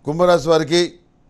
కుంభరాశి వారికి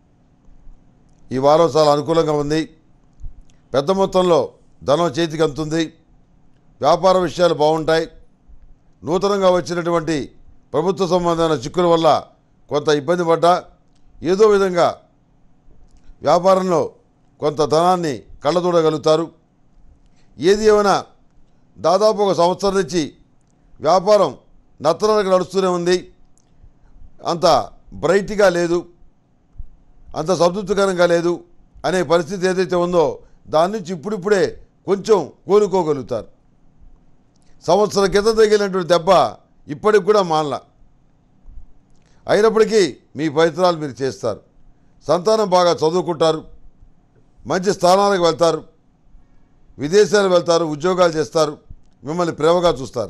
ఈ వారం చాలా అనుకూలంగా ఉంది పెద్ద మొత్తంలో ధనం చేతికి అందుతుంది వ్యాపార విషయాలు బాగుంటాయి నూతనంగా వచ్చినటువంటి ప్రభుత్వ సంబంధమైన చిక్కుల వల్ల కొంత ఇబ్బంది పడ్డా ఏదో విధంగా వ్యాపారంలో కొంత ధనాన్ని కళ్ళదూడగలుగుతారు ఏది ఏమైనా దాదాపు ఒక సంవత్సరం నుంచి వ్యాపారం నత్తనరకు నడుస్తూనే ఉంది అంత బ్రైట్గా లేదు అంత సంతృప్తికరంగా లేదు అనే పరిస్థితి ఏదైతే ఉందో దాని నుంచి ఇప్పుడిప్పుడే కొంచెం కోలుకోగలుగుతారు సంవత్సరం క్రితం తగిలినటువంటి దెబ్బ ఇప్పటికి కూడా మానల అయినప్పటికీ మీ ప్రయత్నాలు మీరు చేస్తారు సంతానం బాగా చదువుకుంటారు మంచి స్థానాలకు వెళ్తారు విదేశాలు వెళ్తారు ఉద్యోగాలు చేస్తారు మిమ్మల్ని ప్రేమగా చూస్తారు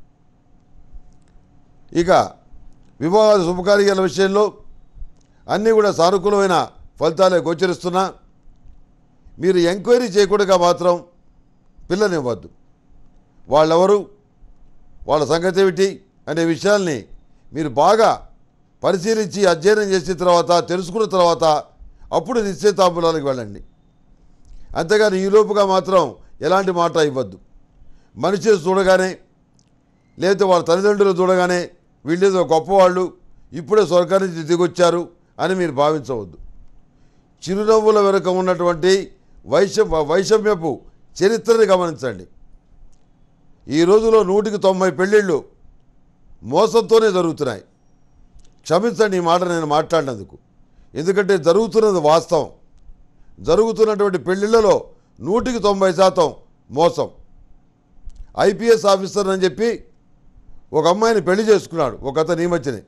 ఇక వివాహ శుభకార్యాల విషయంలో అన్నీ కూడా సానుకూలమైన ఫలితాలే గోచరిస్తున్నా మీరు ఎంక్వైరీ చేయకుండా మాత్రం పిల్లనివ్వద్దు వాళ్ళెవరు వాళ్ళ సంగతి ఏమిటి అనే విషయాల్ని మీరు బాగా పరిశీలించి అధ్యయనం చేసిన తర్వాత తెలుసుకున్న తర్వాత అప్పుడు నిశ్చయితాంబులాలకు వెళ్ళండి అంతేగాని ఈలోపుగా మాత్రం ఎలాంటి మాట ఇవ్వద్దు మనిషి చూడగానే లేకపోతే వాళ్ళ తల్లిదండ్రులు చూడగానే వీళ్ళేదో గొప్పవాళ్ళు ఇప్పుడే స్వర్గాన్ని నుంచి దిగొచ్చారు అని మీరు భావించవద్దు చిరునవ్వుల వెనుక ఉన్నటువంటి వైష వైషమ్యపు చరిత్రని గమనించండి ఈ రోజులో నూటికి తొంభై పెళ్ళిళ్ళు మోసంతోనే జరుగుతున్నాయి క్షమించండి ఈ మాట నేను మాట్లాడినందుకు ఎందుకంటే జరుగుతున్నది వాస్తవం జరుగుతున్నటువంటి పెళ్ళిళ్ళలో నూటికి తొంభై శాతం మోసం ఐపీఎస్ ఆఫీసర్ అని చెప్పి ఒక అమ్మాయిని పెళ్లి చేసుకున్నాడు ఒక అతను ఈ మధ్యనే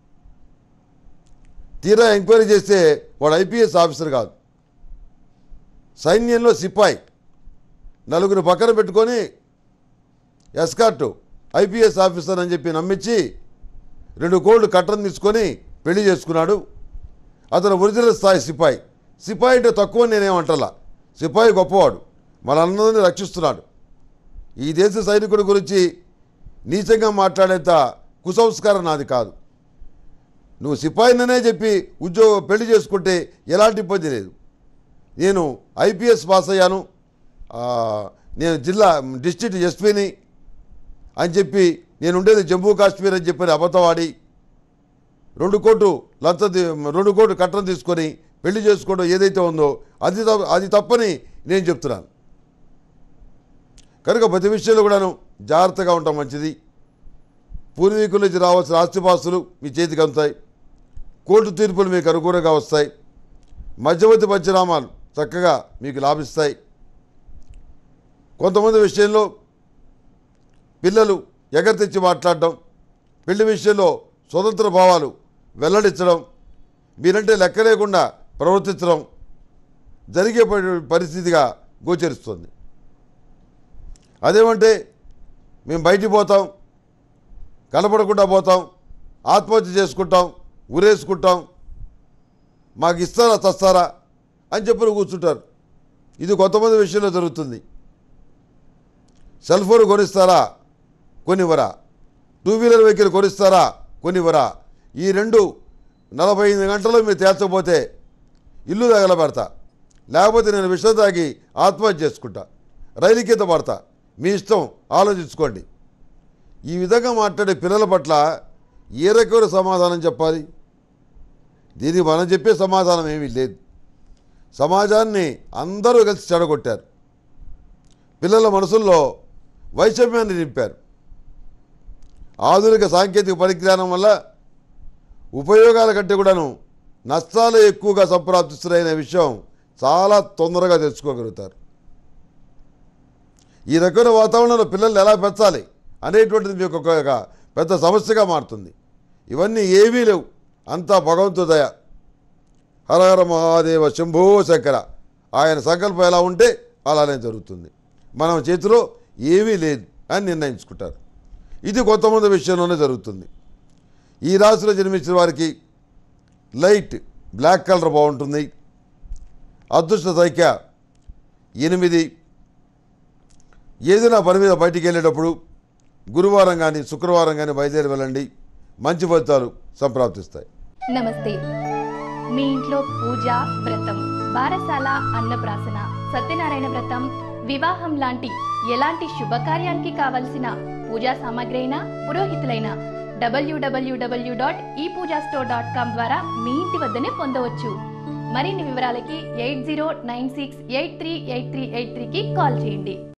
తీరా ఎంక్వైరీ చేస్తే వాడు ఐపీఎస్ ఆఫీసర్ కాదు సైన్యంలో సిపాయి నలుగురు పక్కన పెట్టుకొని ఎస్కార్టు ఐపీఎస్ ఆఫీసర్ అని చెప్పి నమ్మించి రెండు కోళ్ళు కట్టం తీసుకొని పెళ్లి చేసుకున్నాడు అతను ఒరిజినల్ స్థాయి సిపాయి సిపాయి అంటే తక్కువ నేనేమంటలా సిపాయి గొప్పవాడు మనందరినీ రక్షిస్తున్నాడు ఈ దేశ సైనికుడి గురించి నీచంగా మాట్లాడేంత కుసంస్కారం నాది కాదు నువ్వు సిపాయిననే చెప్పి ఉద్యోగం పెళ్లి చేసుకుంటే ఎలాంటి ఇబ్బంది లేదు నేను ఐపీఎస్ పాస్ అయ్యాను ఆ, నేను జిల్లా డిస్ట్రిక్ట్ ఎస్పీని అని చెప్పి నేను ఉండేది జమ్మూ కాశ్మీర్ అని చెప్పి అబద్ధవాడి రెండు కోట్లు లంచం తీ- రెండు కోట్లు కట్టం తీసుకొని పెళ్లి చేసుకోవడం ఏదైతే ఉందో అది తప్ప- అది తప్పని నేను చెప్తున్నాను కనుక ప్రతి విషయంలో కూడాను జాగ్రత్తగా ఉండటం మంచిది పూర్వీకుల నుంచి రావాల్సిన ఆస్తిపాస్తులు మీ చేతికి అందుతాయి కోర్టు తీర్పులు మీకు అనుకూలంగా వస్తాయి మధ్యవర్తి పంచనామాలు చక్కగా మీకు లాభిస్తాయి కొంతమంది విషయంలో పిల్లలు ఎగర్తిచ్చి మాట్లాడడం పెళ్లి విషయంలో స్వతంత్ర భావాలు వెల్లడించడం మీరంటే లెక్క లేకుండా ప్రవర్తించడం జరిగే పరి- పరిస్థితిగా గోచరిస్తుంది అదేమంటే మేము బయటికి పోతాం కనపడకుండా పోతాం ఆత్మహత్య చేసుకుంటాం ఉరేసుకుంటాం మాకు ఇస్తారా చస్తారా అని చెప్పి కూర్చుంటారు ఇది కొంతమంది విషయంలో జరుగుతుంది సెల్ ఫోన్ కొనిస్తారా కొనివ్వరా టూ వీలర్ వెహికల్ కొనిస్తారా కొనివ్వరా ఈ రెండు నలభై ఐదు గంటల్లో మీరు తేల్చకపోతే ఇల్లు తగలబెడతా లేకపోతే నేను విషం తాగి ఆత్మహత్య చేసుకుంటా రైలు కింద పడతా మీ ఇష్టం ఆలోచించుకోండి ఈ విధంగా మాట్లాడే పిల్లల పట్ల ఏ రకమైన సమాధానం చెప్పాలి దీనికి మనం చెప్పే సమాధానం ఏమీ లేదు సమాజాన్ని అందరూ కలిసి చెడగొట్టారు పిల్లల మనసుల్లో వైషమ్యాన్ని నింపారు ఆధునిక సాంకేతిక పరిజ్ఞానం వల్ల ఉపయోగాల కంటే కూడాను నష్టాలు ఎక్కువగా సంప్రాప్తిస్తున్నాయనే విషయం చాలా తొందరగా తెలుసుకోగలుగుతారు ఈ రకమైన వాతావరణంలో పిల్లల్ని ఎలా పెంచాలి అనేటువంటిది మీకు ఒక ఒక పెద్ద సమస్యగా మారుతుంది ఇవన్నీ ఏమీ లేవు అంతా భగవంతు దయ హరహర మహాదేవ శంభో శంకర ఆయన సంకల్పం ఎలా ఉంటే అలానే జరుగుతుంది మనం చేతిలో ఏమీ లేదు అని నిర్ణయించుకుంటారు ఇది కొంతమంది విషయంలోనే జరుగుతుంది ఈ రాశిలో జన్మించిన వారికి లైట్ బ్లాక్ కలర్ బాగుంటుంది అదృష్ట సంఖ్య ఎనిమిది ఏదైనా పని మీద బయటికి వెళ్ళేటప్పుడు గురువారం కానీ శుక్రవారం కానీ బయలుదేరి వెళ్ళండి మంచి ఫలితాలు సంప్రాప్తిస్తాయి నమస్తే మీ ఇంట్లో పూజ వ్రతం బారసాల అన్నప్రాసన సత్యనారాయణ వ్రతం వివాహం లాంటి ఎలాంటి శుభకార్యానికి కావలసిన పూజా సామాగ్రి అయినా పురోహితులైన డబ్ల్యూడబ్ల్యూడబ్ల్యూ డాట్ ఈ పూజా స్టోర్ డాట్ కామ్ ద్వారా మీ ఇంటి వద్దనే పొందవచ్చు మరిన్ని వివరాలకి eight zero nine six eight three eight three eight త్రీకి కాల్ చేయండి